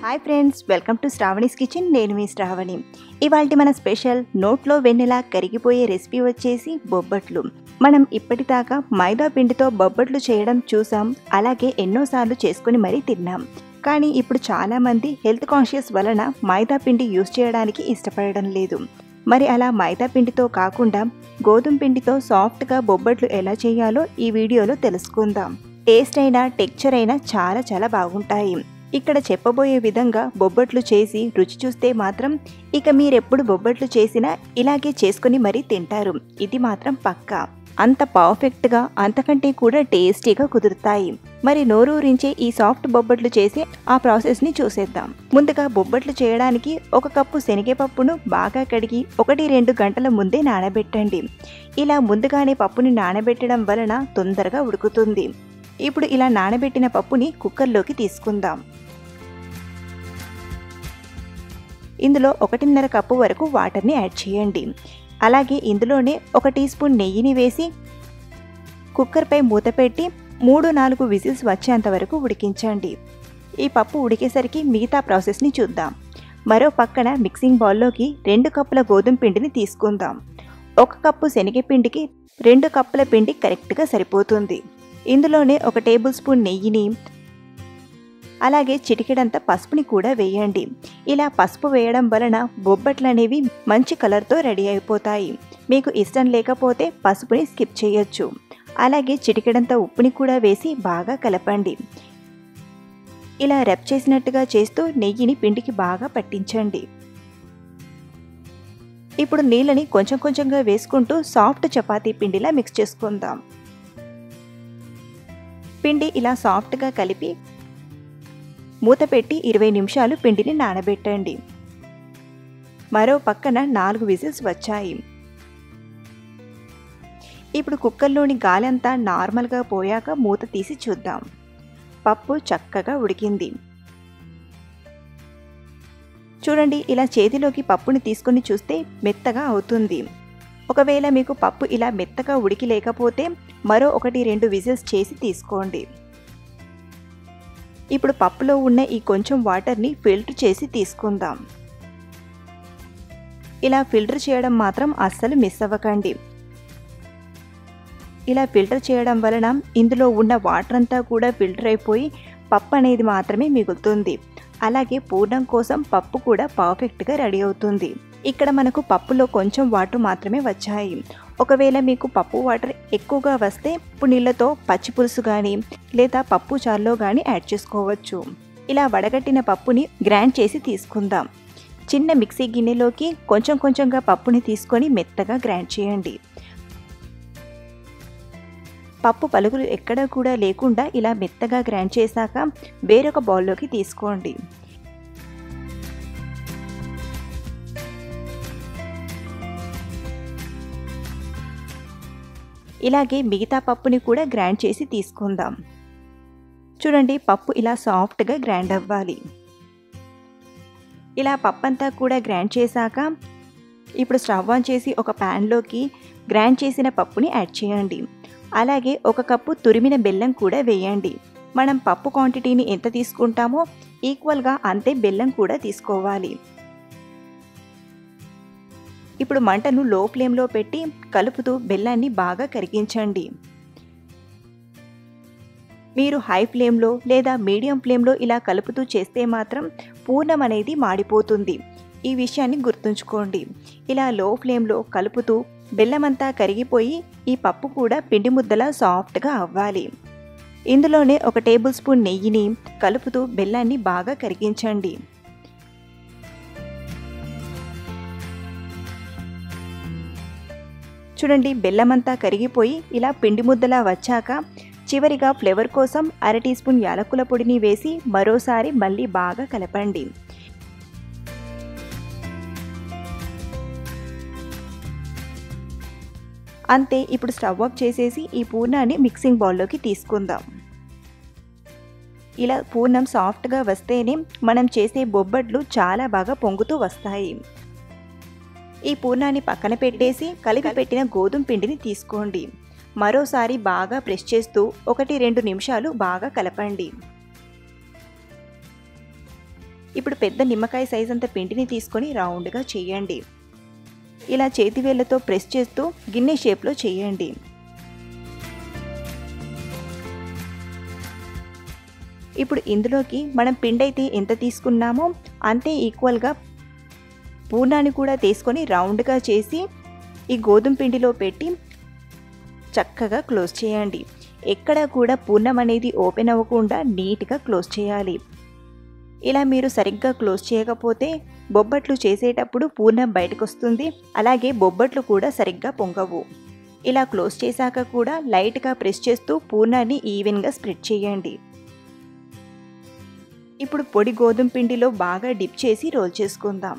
hi friends welcome to Sravani's kitchen నేను మీ శ్రావణి ఇవాళ మన స్పెషల్ నోట్లో వెన్నెలా కరిగిపోయే రెసిపీ వచ్చేసి బొబ్బట్లు మనం ఇప్పటిదాకా మైదా పిండితో బొబ్బట్లు చేయడం చూసాం అలాగే ఎన్నోసార్లు చేసుకుని మరీ తిన్నాం కానీ ఇప్పుడు చాలామంది హెల్త్ కాన్షియస్ వలన మైదా పిండి యూస్ చేయడానికి ఇష్టపడడం లేదు మరి అలా మైదా పిండితో కాకుండా గోధుమ పిండితో సాఫ్ట్గా బొబ్బట్లు ఎలా చేయాలో ఈ వీడియోలో తెలుసుకుందాం టేస్ట్ అయినా టెక్చర్ అయినా చాలా చాలా బాగుంటాయి ఇక్కడ చెప్పబోయే విధంగా బొబ్బట్లు చేసి రుచి చూస్తే మాత్రం ఇక మీరెప్పుడు బొబ్బట్లు చేసినా ఇలాగే చేసుకుని మరీ తింటారు ఇది మాత్రం పక్కా అంత పర్ఫెక్ట్గా అంతకంటే కూడా టేస్టీగా కుదురుతాయి మరి నోరూరించే ఈ సాఫ్ట్ బొబ్బట్లు చేసే ఆ ప్రాసెస్ని చూసేద్దాం ముందుగా బొబ్బట్లు చేయడానికి ఒక కప్పు శనగపప్పును బాగా కడిగి ఒకటి రెండు గంటల ముందే నానబెట్టండి ఇలా ముందుగానే పప్పుని నానబెట్టడం వలన తొందరగా ఉడుకుతుంది ఇప్పుడు ఇలా నానబెట్టిన పప్పుని కుక్కర్లోకి తీసుకుందాం ఇందులో ఒకటిన్నర కప్పు వరకు వాటర్ని యాడ్ చేయండి అలాగే ఇందులోనే ఒక టీ స్పూన్ నెయ్యిని వేసి కుక్కర్పై మూత పెట్టి మూడు నాలుగు విజిల్స్ వచ్చేంత వరకు ఉడికించండి ఈ పప్పు ఉడికేసరికి మిగతా ప్రాసెస్ని చూద్దాం మరో పక్కన మిక్సింగ్ బౌల్లోకి రెండు కప్పుల గోధుమ పిండిని తీసుకుందాం ఒక కప్పు శనగపిండికి రెండు కప్పుల పిండి కరెక్ట్గా సరిపోతుంది ఇందులోనే ఒక టేబుల్ స్పూన్ నెయ్యిని అలాగే చిటికెడంత పసుపుని కూడా వేయండి ఇలా పసుపు వేయడం వలన బొబ్బట్లు అనేవి మంచి కలర్తో రెడీ అయిపోతాయి మీకు ఇష్టం లేకపోతే పసుపుని స్కిప్ చేయొచ్చు అలాగే చిటికెడంత ఉప్పుని కూడా వేసి బాగా కలపండి ఇలా రెప్ చేసినట్టుగా చేస్తూ నెయ్యిని పిండికి బాగా పట్టించండి ఇప్పుడు నీళ్ళని కొంచెం కొంచెంగా వేసుకుంటూ సాఫ్ట్ చపాతీ పిండిలా మిక్స్ చేసుకుందాం పిండి ఇలా సాఫ్ట్గా కలిపి మూత పెట్టి ఇరవై నిమిషాలు పిండిని నానబెట్టండి మరో పక్కన నాలుగు విజిల్స్ వచ్చాయి ఇప్పుడు కుక్కర్లోని గాలి అంతా నార్మల్గా పోయాక మూత తీసి చూద్దాం పప్పు చక్కగా ఉడికింది చూడండి ఇలా చేతిలోకి పప్పుని తీసుకొని చూస్తే మెత్తగా అవుతుంది ఒకవేళ మీకు పప్పు ఇలా మెత్తగా ఉడికి లేకపోతే మరో ఒకటి రెండు విజిల్స్ చేసి తీసుకోండి ఇప్పుడు పప్పులో ఉన్న ఈ కొంచెం వాటర్ని ఫిల్టర్ చేసి తీసుకుందాం ఇలా ఫిల్టర్ చేయడం మాత్రం అస్సలు మిస్ అవ్వకండి ఇలా ఫిల్టర్ చేయడం వలన ఇందులో ఉన్న వాటర్ అంతా కూడా ఫిల్టర్ అయిపోయి పప్పు అనేది మాత్రమే మిగులుతుంది అలాగే పూర్ణం కోసం పప్పు కూడా పర్ఫెక్ట్గా రెడీ అవుతుంది ఇక్కడ మనకు పప్పులో కొంచెం వాటర్ మాత్రమే వచ్చాయి ఒకవేళ మీకు పప్పు వాటర్ ఎక్కువగా వస్తే ఉప్పు నీళ్ళతో పచ్చి పులుసు కానీ లేదా పప్పు చారులో కానీ యాడ్ చేసుకోవచ్చు ఇలా వడగట్టిన పప్పుని గ్రైండ్ చేసి తీసుకుందాం చిన్న మిక్సీ గిన్నెలోకి కొంచెం కొంచెంగా పప్పుని తీసుకొని మెత్తగా గ్రైండ్ చేయండి పప్పు పలుకులు ఎక్కడ కూడా లేకుండా ఇలా మెత్తగా గ్రైండ్ చేశాక వేరొక బౌల్లోకి తీసుకోండి ఇలాగే మిగతా పప్పుని కూడా గ్రైండ్ చేసి తీసుకుందాం చూడండి పప్పు ఇలా సాఫ్ట్గా గ్రైండ్ అవ్వాలి ఇలా పప్పు అంతా కూడా గ్రైండ్ చేశాక ఇప్పుడు స్టవ్ ఆన్ చేసి ఒక ప్యాన్లోకి గ్రైండ్ చేసిన పప్పుని యాడ్ చేయండి అలాగే ఒక కప్పు తురిమిన బెల్లం కూడా వేయండి మనం పప్పు క్వాంటిటీని ఎంత తీసుకుంటామో ఈక్వల్గా అంతే బెల్లం కూడా తీసుకోవాలి ఇప్పుడు మంటను లో ఫ్లేమ్లో పెట్టి కలుపుతూ బెల్లాన్ని బాగా కరిగించండి మీరు హై ఫ్లేమ్లో లేదా మీడియం ఫ్లేమ్లో ఇలా కలుపుతూ చేస్తే మాత్రం పూర్ణం అనేది మాడిపోతుంది ఈ విషయాన్ని గుర్తుంచుకోండి ఇలా లో ఫ్లేమ్లో కలుపుతూ బెల్లమంతా కరిగిపోయి ఈ పప్పు కూడా పిండి ముద్దలా సాఫ్ట్గా అవ్వాలి ఇందులోనే ఒక టేబుల్ స్పూన్ నెయ్యిని కలుపుతూ బెల్లాన్ని బాగా కరిగించండి చూడండి బెల్లమంతా కరిగిపోయి ఇలా పిండి ముద్దలా వచ్చాక చివరిగా ఫ్లేవర్ కోసం అర టీ స్పూన్ యాలకుల పొడిని వేసి మరోసారి మళ్ళీ బాగా కలపండి అంతే ఇప్పుడు స్టవ్ ఆఫ్ చేసేసి ఈ పూర్ణాన్ని మిక్సింగ్ బౌల్లోకి తీసుకుందాం ఇలా పూర్ణం సాఫ్ట్గా వస్తేనే మనం చేసే బొబ్బట్లు చాలా బాగా పొంగుతూ వస్తాయి ఈ పూర్ణాన్ని పక్కన పెట్టేసి కలిపి పెట్టిన గోధుమ పిండిని తీసుకోండి మరోసారి బాగా ప్రెస్ చేస్తూ ఒకటి రెండు నిమిషాలు బాగా కలపండి ఇప్పుడు పెద్ద నిమ్మకాయ సైజ్ అంత పిండిని తీసుకొని రౌండ్గా చేయండి ఇలా చేతి వేళ్ళతో ప్రెస్ చేస్తూ గిన్నె షేప్లో చేయండి ఇప్పుడు ఇందులోకి మనం పిండి అయితే ఎంత తీసుకున్నామో అంతే ఈక్వల్గా పూర్ణాన్ని కూడా తీసుకొని రౌండ్గా చేసి ఈ గోధుమ పిండిలో పెట్టి చక్కగా క్లోజ్ చేయండి ఎక్కడ కూడా పూర్ణం అనేది ఓపెన్ అవ్వకుండా నీట్గా క్లోజ్ చేయాలి ఇలా మీరు సరిగ్గా క్లోజ్ చేయకపోతే బొబ్బట్లు చేసేటప్పుడు పూర్ణం బయటకు వస్తుంది అలాగే బొబ్బట్లు కూడా సరిగ్గా పొంగవు ఇలా క్లోజ్ చేశాక కూడా లైట్గా ప్రెస్ చేస్తూ పూర్ణాన్ని ఈవెన్గా స్ప్రెడ్ చేయండి ఇప్పుడు పొడి గోధుమ పిండిలో బాగా డిప్ చేసి రోల్ చేసుకుందాం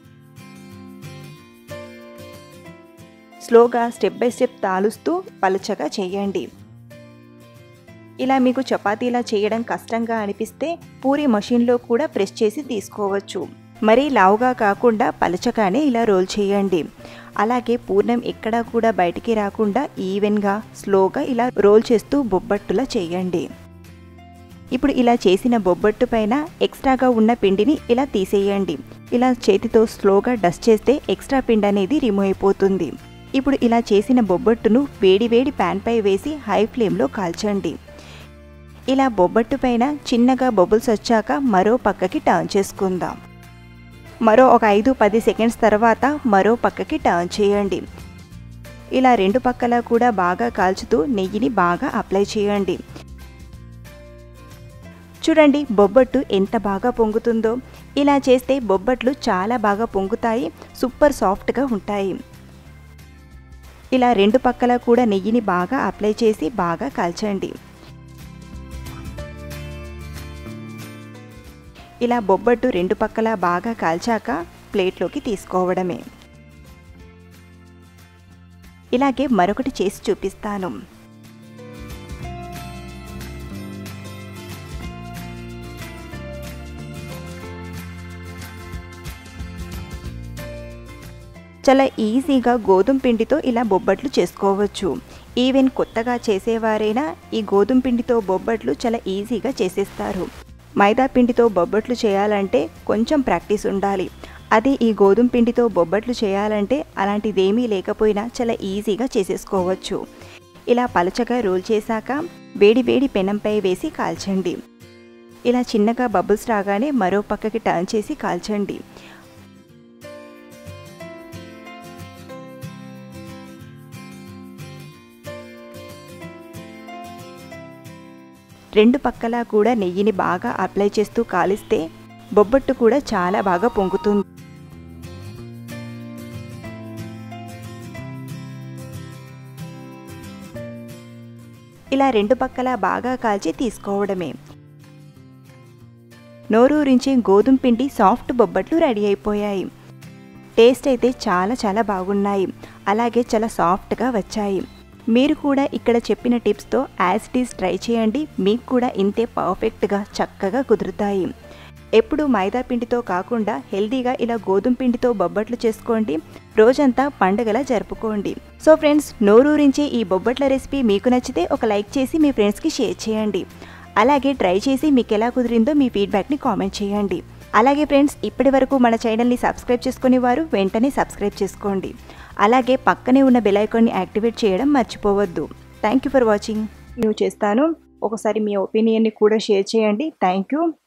స్లోగా స్టెప్ బై స్టెప్ తాలుస్తూ పలచగా చేయండి ఇలా మీకు చపాతీలా చేయడం కష్టంగా అనిపిస్తే పూరి మషిన్లో కూడా ప్రెస్ చేసి తీసుకోవచ్చు మరీ లావుగా కాకుండా పలచగానే ఇలా రోల్ చేయండి అలాగే పూర్ణం ఎక్కడా కూడా బయటికి రాకుండా ఈవెన్గా స్లోగా ఇలా రోల్ చేస్తూ బొబ్బట్టులా చేయండి ఇప్పుడు ఇలా చేసిన బొబ్బట్టు పైన ఎక్స్ట్రాగా ఉన్న పిండిని ఇలా తీసేయండి ఇలా చేతితో స్లోగా డస్ట్ చేస్తే ఎక్స్ట్రా పిండి అనేది రిమూవ్ అయిపోతుంది ఇప్పుడు ఇలా చేసిన బొబ్బట్టును వేడి వేడి ప్యాన్పై వేసి హై ఫ్లేమ్లో కాల్చండి ఇలా బొబ్బట్టు పైన చిన్నగా బొబుల్స్ వచ్చాక మరో పక్కకి టర్న్ చేసుకుందాం మరో ఒక ఐదు పది సెకండ్స్ తర్వాత మరో పక్కకి టర్న్ చేయండి ఇలా రెండు పక్కల కూడా బాగా కాల్చుతూ నెయ్యిని బాగా అప్లై చేయండి చూడండి బొబ్బట్టు ఎంత బాగా పొంగుతుందో ఇలా చేస్తే బొబ్బట్లు చాలా బాగా పొంగుతాయి సూపర్ సాఫ్ట్గా ఉంటాయి ఇలా రెండు పక్కల కూడా నెయ్యిని బాగా అప్లై చేసి బాగా కాల్చండి ఇలా బొబ్బట్టు రెండు పక్కల బాగా కాల్చాక ప్లేట్లోకి తీసుకోవడమే ఇలాగే మరొకటి చేసి చూపిస్తాను చాలా ఈజీగా గోధుమ పిండితో ఇలా బొబ్బట్లు చేసుకోవచ్చు ఈవెన్ కొత్తగా చేసేవారైనా ఈ గోధుమ పిండితో బొబ్బట్లు చాలా ఈజీగా చేసేస్తారు మైదా పిండితో బొబ్బట్లు చేయాలంటే కొంచెం ప్రాక్టీస్ ఉండాలి అదే ఈ గోధుమ పిండితో బొబ్బట్లు చేయాలంటే అలాంటిదేమీ లేకపోయినా చాలా ఈజీగా చేసేసుకోవచ్చు ఇలా పలచగా రోల్ చేశాక వేడి వేడి పెనంపై వేసి కాల్చండి ఇలా చిన్నగా బబుల్స్ రాగానే మరో పక్కకి టర్న్ చేసి కాల్చండి రెండు పక్కలా కూడా నెయ్యిని బాగా అప్లై చేస్తూ కాలిస్తే బొబ్బట్టు కూడా చాలా బాగా పొంగుతుంది ఇలా రెండు పక్కలా బాగా కాల్చి తీసుకోవడమే నోరూరించి గోధుమ పిండి సాఫ్ట్ బొబ్బట్లు రెడీ అయిపోయాయి టేస్ట్ అయితే చాలా చాలా బాగున్నాయి అలాగే చాలా సాఫ్ట్గా వచ్చాయి మీరు కూడా ఇక్కడ చెప్పిన టిప్స్తో యాజ్ ఇట్ ఈస్ ట్రై చేయండి మీకు కూడా ఇంతే పర్ఫెక్ట్గా చక్కగా కుదురుతాయి ఎప్పుడు మైదా పిండితో కాకుండా హెల్దీగా ఇలా గోధుమ పిండితో బొబ్బట్లు చేసుకోండి రోజంతా పండుగలా జరుపుకోండి సో ఫ్రెండ్స్ నోరూరించే ఈ బొబ్బట్ల రెసిపీ మీకు నచ్చితే ఒక లైక్ చేసి మీ ఫ్రెండ్స్కి షేర్ చేయండి అలాగే ట్రై చేసి మీకు ఎలా కుదిరిందో మీ ఫీడ్బ్యాక్ని కామెంట్ చేయండి అలాగే ఫ్రెండ్స్ ఇప్పటి వరకు మన ఛానల్ని సబ్స్క్రైబ్ చేసుకునే వారు వెంటనే సబ్స్క్రైబ్ చేసుకోండి అలాగే పక్కనే ఉన్న బెల్ ఐకాన్ని యాక్టివేట్ చేయడం మర్చిపోవద్దు థ్యాంక్ యూ ఫర్ వాచింగ్ నేను చేస్తాను ఒకసారి మీ ఒపీనియన్ని కూడా షేర్ చేయండి థ్యాంక్ యూ